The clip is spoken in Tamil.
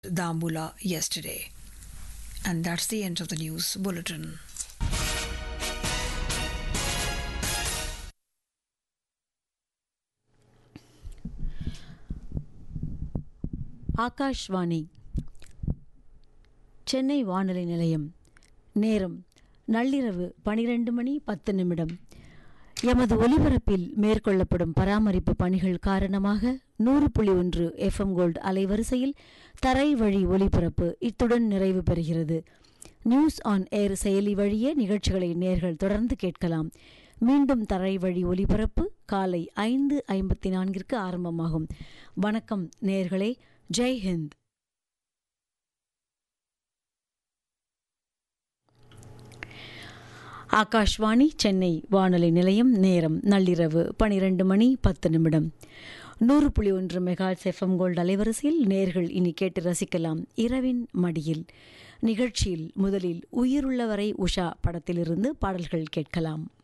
Dambula yesterday. And that's the end of the news bulletin. Akashvani Chennai வானொலி நிலையம் நேரம் நள்ளிரவு பனிரெண்டு மணி பத்து நிமிடம் எமது ஒலிபரப்பில் மேற்கொள்ளப்படும் பராமரிப்பு பணிகள் காரணமாக நூறு புள்ளி ஒன்று எஃப்எம் கோல்டு அலைவரிசையில் தரை வழி ஒலிபரப்பு இத்துடன் நிறைவு பெறுகிறது நியூஸ் ஆன் ஏர் செயலி வழியே நிகழ்ச்சிகளை நேர்கள் தொடர்ந்து கேட்கலாம் மீண்டும் தரை வழி ஒலிபரப்பு காலை ஐந்து ஐம்பத்தி நான்கிற்கு ஆரம்பமாகும் வணக்கம் நேர்களே ஜெய் ஹிந்த் ஆகாஷ்வாணி சென்னை வானொலி நிலையம் நேரம் நள்ளிரவு பனிரெண்டு மணி பத்து நிமிடம் நூறு புள்ளி ஒன்று மெகாட்ஸ் எஃப்எம் கோல்டு அலைவரிசையில் நேர்கள் இனி கேட்டு ரசிக்கலாம் இரவின் மடியில் நிகழ்ச்சியில் முதலில் உயிருள்ளவரை உஷா படத்திலிருந்து பாடல்கள் கேட்கலாம்